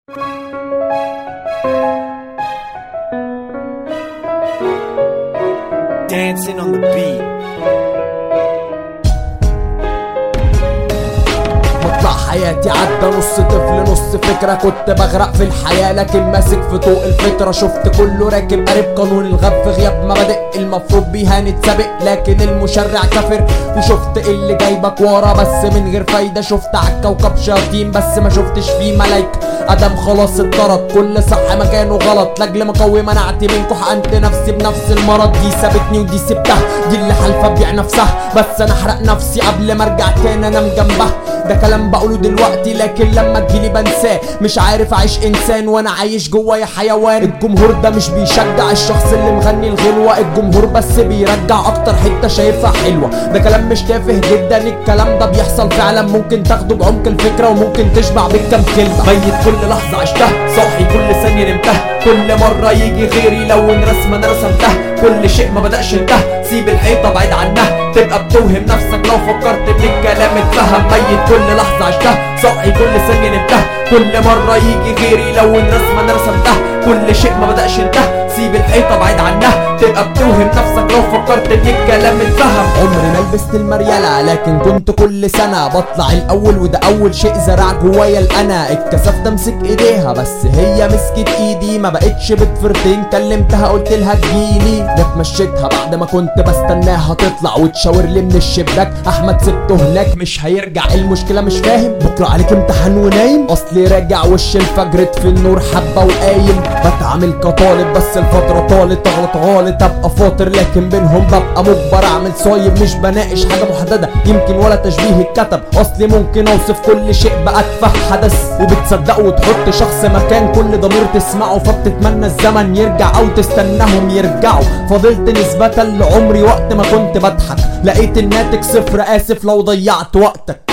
Dancing on the beat. مطلع حياتي عدى نص طفل نص فكرة كنت بغرق في الحياة لكن ماسك في طوق الفطرة شفت كله راكب قريب قانون الغب في غياب مبادئ المفروض بيها نتسابق لكن المشرع كافر وشفت اللي جايبك ورا بس من غير فايدة شفت عالكوكب شياطين بس ما شفتش فيه ملايكة ادم خلاص اتطرد كل صح مكانه غلط لاجل ما قوي منعت منكو حقنت نفسي بنفس المرض دي سابتني ودي سبتها دي اللي حالفه تبيع نفسها بس انا احرق نفسي قبل ما ارجع تاني انام جنبها ده كلام بقوله دلوقتي لكن لما تجيلي بنساه مش عارف اعيش انسان وانا عايش جوايا حيوان الجمهور ده مش بيشجع الشخص اللي مغني الغلوة الجمهور بس بيرجع اكتر حتة شايفها حلوة ده كلام مش تافه جدا الكلام ده بيحصل فعلا ممكن تاخده بعمق الفكرة وممكن تشبع بالكام كلمة ميت كل لحظة عشتها صاحي كل ثانية نمتها كل مرة يجي غيري لون رسمة انا رسمتها كل شيء ما بدأش انتهى سيب الحيطة بعيد عنها تبقى بتوهم نفسك لو فكرت ان الكلام اتفهم ميت كل لحظة عشتها صاحي كل ثانية نمتها كل مرة يجي غيري لون رسمة انا رسمتها كل شيء ما بدأش انتهى سيب الحيطة بعيد عنها تبقى بتوهم نفسك لو فكرت ان الكلام اتفهم عمري ما لبست المريالة لكن كنت كل سنة بطلع الاول وده اول شيء زرع جوايا الانا اتكسفت امسك ايديها بس هي مسكت ايدي ما بقتش بتفرتين كلمتها قلت لها تجيلي جت مشيتها بعد ما كنت بستناها تطلع وتشاور لي من الشباك احمد سبته هناك مش هيرجع المشكلة مش فاهم بكرة عليك امتحان ونايم اصلي راجع وش الفجر في النور حبة وقايم بتعامل كطالب بس الفترة طالت اغلط غلط ابقى فاطر لكن بينهم ببقى مجبر اعمل صايب مش بناقش حاجة محددة يمكن ولا تشبيه اتكتب اصلي ممكن اوصف كل شيء بأتفه حدث وبتصدقوا وتحط شخص مكان كل ضمير تسمعه فبتتمنى الزمن يرجع او تستناهم يرجعوا فضلت نسبة لعمري وقت ما كنت بضحك لقيت الناتج صفر اسف لو ضيعت وقتك